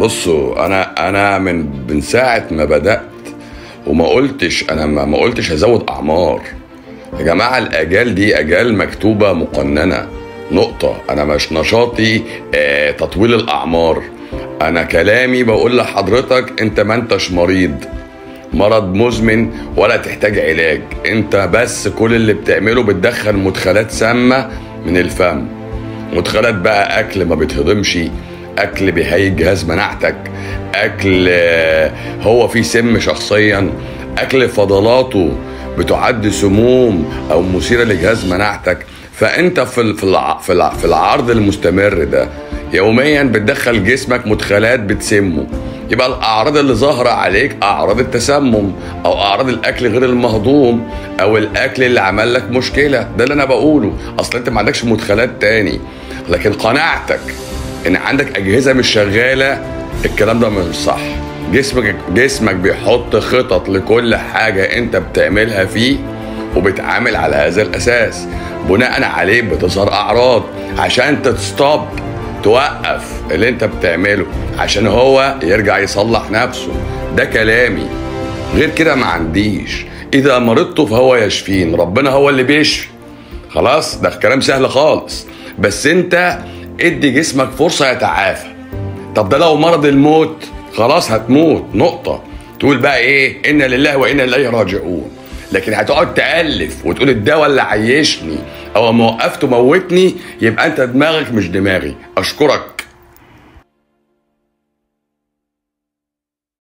بصوا انا انا من من ساعه ما بدات وما قلتش انا ما ما قلتش هزود اعمار يا جماعه الاجال دي اجال مكتوبه مقننه نقطه انا مش نشاطي آه تطويل الاعمار انا كلامي بقول لحضرتك انت ما انتش مريض مرض مزمن ولا تحتاج علاج انت بس كل اللي بتعمله بتدخل مدخلات سامه من الفم مدخلات بقى اكل ما بيتهضمش اكل بيهيج جهاز مناعتك اكل آه، هو فيه سم شخصيا اكل فضلاته بتعد سموم او مثيره لجهاز مناعتك فانت في ال- في الع- في الع- في العرض المستمر ده يوميا بتدخل جسمك مدخلات بتسمه يبقى الاعراض اللي ظاهره عليك اعراض التسمم او اعراض الاكل غير المهضوم او الاكل اللي عمل لك مشكله ده اللي انا بقوله اصل انت ما عندكش مدخلات تاني لكن قناعتك ان عندك اجهزه مش شغاله الكلام ده مش صح جسمك جسمك بيحط خطط لكل حاجه انت بتعملها فيه وبتعامل على هذا الاساس بناء عليه بتظهر اعراض عشان تستوب توقف اللي انت بتعمله عشان هو يرجع يصلح نفسه ده كلامي غير كده ما عنديش اذا مرضت فهو يشفين ربنا هو اللي بيشفي خلاص ده كلام سهل خالص بس انت ادي جسمك فرصه يتعافى طب ده لو مرض الموت خلاص هتموت نقطه تقول بقى ايه انا لله وانا اليه راجعون لكن هتقعد تالف وتقول الدواء اللي عيشني او ما وقفته موتني يبقى انت دماغك مش دماغي اشكرك